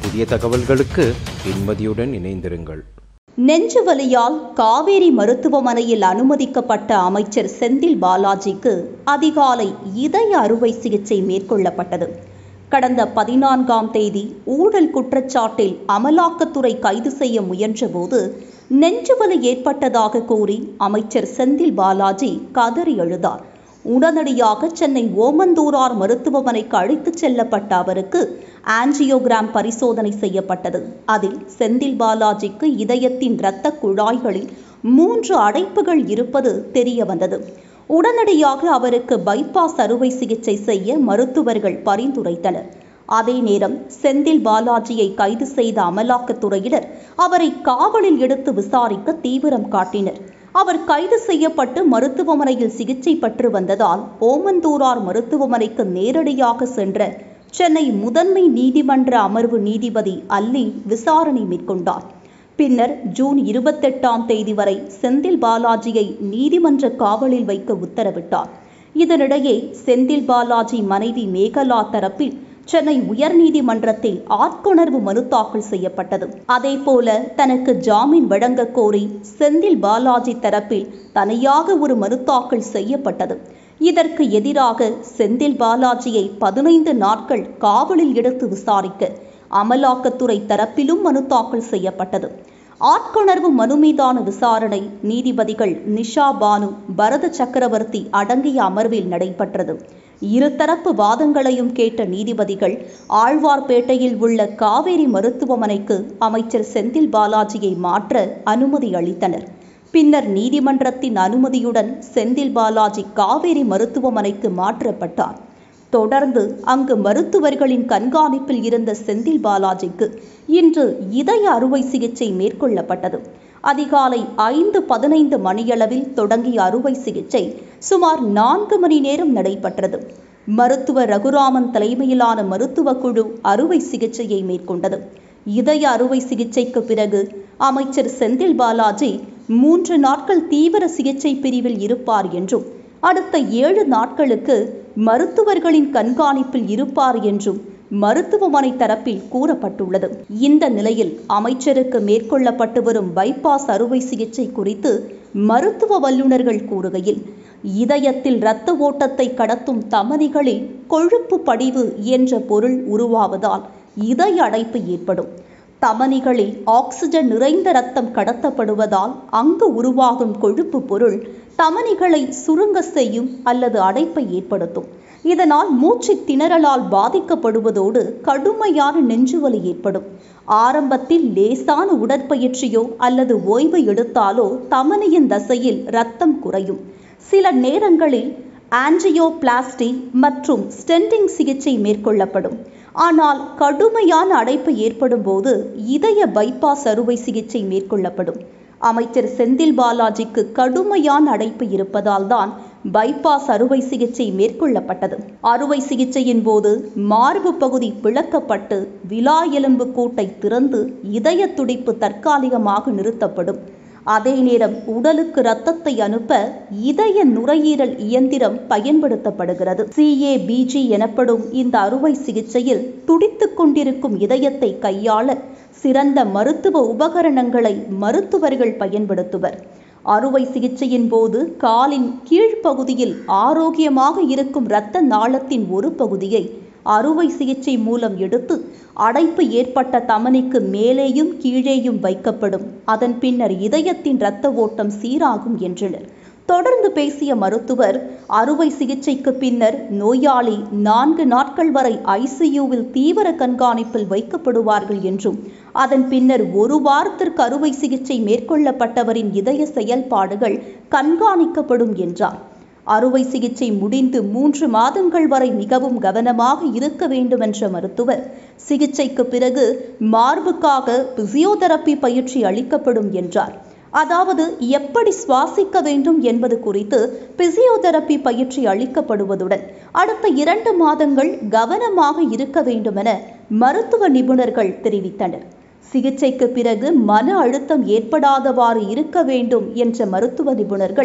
புதிய தகவல்களுக்கு இன்மதியுடன் இணைந்திருங்கள் நெஞ்சு வலியால் காவேரி மருத்துவமனையில் அனுமதிக்கப்பட்ட அமைச்சர் செந்தில் பாலாஜிக்கு அதிகாலை இதய அறுவை சிகிச்சை மேற்கொள்ளப்பட்டது கடந்த பதினான்காம் தேதி ஊழல் குற்றச்சாட்டில் அமலாக்கத்துறை கைது செய்ய முயன்றபோது நெஞ்சுவலி ஏற்பட்டதாக கூறி அமைச்சர் செந்தில் பாலாஜி கதறி எழுதார் உடனடியாக சென்னை ஓமந்தூரார் மருத்துவமனைக்கு அழைத்துச் செல்லப்பட்ட அவருக்கு ஆஞ்சியோகிராம் பரிசோதனை செய்யப்பட்டது அதில் செந்தில் பாலாஜிக்கு இதயத்தின் இரத்த குழாய்களில் மூன்று அடைப்புகள் இருப்பது தெரிய வந்தது உடனடியாக அவருக்கு பைபாஸ் அறுவை சிகிச்சை செய்ய மருத்துவர்கள் பரிந்துரைத்தனர் அதே நேரம் செந்தில் பாலாஜியை கைது செய்த அமலாக்கத்துறையினர் அவரை காவலில் எடுத்து விசாரிக்க தீவிரம் காட்டினர் அவர் கைது செய்யப்பட்டு மருத்துவமனையில் சிகிச்சை பெற்று வந்ததால் ஓமந்தூரார் மருத்துவமனைக்கு நேரடியாக சென்ற சென்னை முதன்மை நீதிமன்ற அமர்வு நீதிபதி அல்லி விசாரணை மேற்கொண்டார் பின்னர் ஜூன் இருபத்தெட்டாம் தேதி வரை செந்தில் பாலாஜியை நீதிமன்ற காவலில் வைக்க உத்தரவிட்டார் இதனிடையே செந்தில் பாலாஜி மனைவி மேகலா தரப்பில் சென்னை உயர்நீதிமன்றத்தில் ஆட்கொணர்வு மனு தாக்கல் செய்யப்பட்டது அதேபோல தனக்கு ஜாமீன் வழங்க கோரி செந்தில் பாலாஜி தரப்பில் தனியாக ஒரு மனு தாக்கல் செய்யப்பட்டது இதற்கு எதிராக செந்தில் பாலாஜியை பதினைந்து நாட்கள் காவலில் எடுத்து விசாரிக்க அமலாக்கத்துறை தரப்பிலும் மனு தாக்கல் செய்யப்பட்டது ஆட்கொணர்வு மனு மீதான விசாரணை நீதிபதிகள் நிஷா பானு பரத சக்கரவர்த்தி அடங்கிய அமர்வில் நடைபெற்றது இருதரப்பு வாதங்களையும் கேட்ட நீதிபதிகள் ஆழ்வார்பேட்டையில் உள்ள காவேரி மருத்துவமனைக்கு அமைச்சர் செந்தில் பாலாஜியை மாற்ற அனுமதி அளித்தனர் பின்னர் நீதிமன்றத்தின் அனுமதியுடன் செந்தில் பாலாஜி காவேரி மருத்துவமனைக்கு மாற்றப்பட்டார் தொடர்ந்து அங்கு மருத்துவர்களின் கண்காணிப்பில் இருந்த செந்தில் பாலாஜிக்கு இன்று இதய அறுவை சிகிச்சை மேற்கொள்ளப்பட்டது அதிகாலை ஐந்து பதினைந்து மணியளவில் தொடங்கிய அறுவை சிகிச்சை சுமார் நான்கு மணி நேரம் நடைபெற்றது மருத்துவர் ரகுராமன் தலைமையிலான மருத்துவ குழு அறுவை சிகிச்சையை மேற்கொண்டது இதய அறுவை சிகிச்சைக்கு பிறகு அமைச்சர் செந்தில் பாலாஜி மூன்று நாட்கள் தீவிர சிகிச்சை பிரிவில் இருப்பார் என்றும் அடுத்த ஏழு நாட்களுக்கு மருத்துவர்களின் கண்காணிப்பில் இருப்பார் என்றும் மருத்துவமனை தரப்பில் கூறப்பட்டுள்ளது இந்த நிலையில் அமைச்சருக்கு மேற்கொள்ளப்பட்டு வரும் பைபாஸ் அறுவை சிகிச்சை குறித்து மருத்துவ வல்லுநர்கள் கூறுகையில் இதயத்தில் இரத்த ஓட்டத்தை கடத்தும் தமனிகளில் கொழுப்பு படிவு என்ற பொருள் உருவாவதால் இதய அடைப்பு ஏற்படும் தமனிகளில் ஆக்சிஜன் நிறைந்த இரத்தம் கடத்தப்படுவதால் அங்கு உருவாகும் கொழுப்பு பொருள் தமனிகளை சுருங்க செய்யும் அல்லது அடைப்பை ஏற்படுத்தும் இதனால் மூச்சு திணறலால் பாதிக்கப்படுவதோடு கடுமையான நெஞ்சுவலி ஏற்படும் ஆரம்பத்தில் லேசான உடற்பயிற்சியோ அல்லது ஓய்வு எடுத்தாலோ தமனியின் தசையில் இரத்தம் குறையும் சில நேரங்களில் ஆன்ஜியோபிளாஸ்டி மற்றும் ஸ்டென்டிங் சிகிச்சை மேற்கொள்ளப்படும் ஆனால் கடுமையான அடைப்பு ஏற்படும் போது இதய பைபாஸ் அறுவை சிகிச்சை மேற்கொள்ளப்படும் அமைச்சர் செந்தில் பாலாஜிக்கு கடுமையான அடைப்பு இருப்பதால் தான் பைபாஸ் அறுவை சிகிச்சை மேற்கொள்ளப்பட்டது அறுவை சிகிச்சையின் போது மார்பு பகுதி பிளக்கப்பட்டு விலா எலும்பு கூட்டை திறந்து இதய துடிப்பு தற்காலிகமாக நிறுத்தப்படும் அதே நேரம் உடலுக்கு இரத்தத்தை அனுப்ப இதய நுரையீரல் இயந்திரம் பயன்படுத்தப்படுகிறது சிஏபிஜி எனப்படும் இந்த அறுவை சிகிச்சையில் துடித்துக் கொண்டிருக்கும் இதயத்தை கையாள சிறந்த மருத்துவ உபகரணங்களை மருத்துவர்கள் பயன்படுத்துவர் அறுவை சிகிச்சையின் போது காலின் கீழ்ப்பகுதியில் ஆரோக்கியமாக இருக்கும் இரத்த நாளத்தின் ஒரு பகுதியை அறுவை சிகிச்சை மூலம் எடுத்து அடைப்பு ஏற்பட்ட தமனிக்கு மேலேயும் கீழேயும் வைக்கப்படும் அதன் பின்னர் இதயத்தின் இரத்த ஓட்டம் சீராகும் என்றனர் தொடர்ந்து பேசிய மருத்துவர் அறுவை சிகிச்சைக்கு பின்னர் நோயாளி நான்கு நாட்கள் வரை ஐசியூவில் தீவிர கண்காணிப்பில் வைக்கப்படுவார்கள் என்றும் அதன் பின்னர் ஒரு வாரத்திற்கு அறுவை சிகிச்சை மேற்கொள்ளப்பட்டவரின் இதய செயல்பாடுகள் கண்காணிக்கப்படும் என்றார் அறுவை சிகிச்சை முடிந்து மூன்று மாதங்கள் வரை மிகவும் கவனமாக இருக்க வேண்டுமென்ற மருத்துவர் சிகிச்சைக்கு பிறகு மார்புக்காக பிசியோதெரப்பி பயிற்சி அளிக்கப்படும் என்றார் அதாவது எப்படி சுவாசிக்க வேண்டும் என்பது குறித்து பிசியோதெரப்பி பயிற்சி அளிக்கப்படுவதுடன் அடுத்த இரண்டு மாதங்கள் கவனமாக இருக்க வேண்டுமென மருத்துவ நிபுணர்கள் தெரிவித்தனர் சிகிச்சைக்கு பிறகு மன அழுத்தம் ஏற்படாதவாறு இருக்க வேண்டும் என்ற மருத்துவ நிபுணர்கள்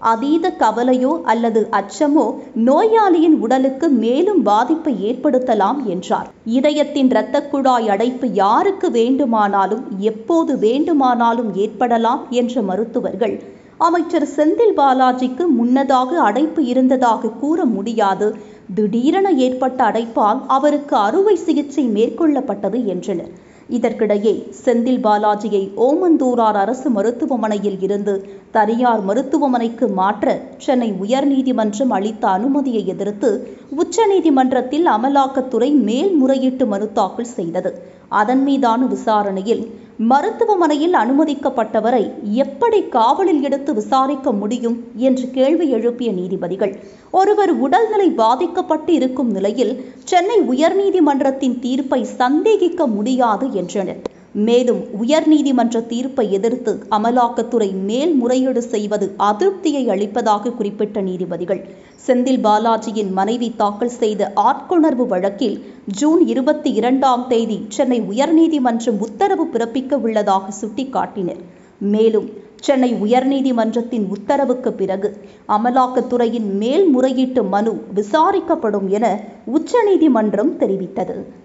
அதீத கவலையோ அல்லது அச்சமோ நோயாளியின் உடலுக்கு மேலும் பாதிப்பை ஏற்படுத்தலாம் என்றார் இதயத்தின் இரத்த குழாய் அடைப்பு யாருக்கு வேண்டுமானாலும் எப்போது வேண்டுமானாலும் ஏற்படலாம் என்ற மருத்துவர்கள் அமைச்சர் செந்தில் பாலாஜிக்கு முன்னதாக அடைப்பு இருந்ததாக கூற முடியாது திடீரென ஏற்பட்ட அடைப்பால் அவருக்கு அறுவை சிகிச்சை மேற்கொள்ளப்பட்டது என்றனர் இதற்கிடையே செந்தில் பாலாஜியை ஓமந்தூரார் அரசு மருத்துவமனையில் இருந்து தனியார் மருத்துவமனைக்கு மாற்ற சென்னை உயர்நீதிமன்றம் அளித்த அனுமதியை எதிர்த்து உச்சநீதிமன்றத்தில் அமலாக்கத்துறை மேல்முறையீட்டு மனு தாக்கல் செய்தது அதன் மீதான விசாரணையில் மருத்துவமனையில் அனுமதிக்கப்பட்டவரை எப்படி காவலில் எடுத்து விசாரிக்க முடியும் என்று கேள்வி எழுப்பிய நீதிபதிகள் ஒருவர் உடல்நிலை பாதிக்கப்பட்டு இருக்கும் நிலையில் சென்னை உயர்நீதிமன்றத்தின் தீர்ப்பை சந்தேகிக்க முடியாது என்றனர் மேலும் உயர்நீதிமன்ற தீர்ப்பை எதிர்த்து அமலாக்கத்துறை மேல்முறையீடு செய்வது அதிருப்தியை அளிப்பதாக குறிப்பிட்ட நீதிபதிகள் செந்தில் பாலாஜியின் மனைவி தாக்கல் செய்த ஆட்கொணர்வு வழக்கில் ஜூன் இருபத்தி இரண்டாம் தேதி சென்னை உயர்நீதிமன்றம் உத்தரவு பிறப்பிக்க உள்ளதாக சுட்டிக்காட்டினர் மேலும் சென்னை உயர்நீதிமன்றத்தின் உத்தரவுக்கு பிறகு அமலாக்கத்துறையின் மேல்முறையீட்டு மனு விசாரிக்கப்படும் என உச்சநீதிமன்றம் தெரிவித்தது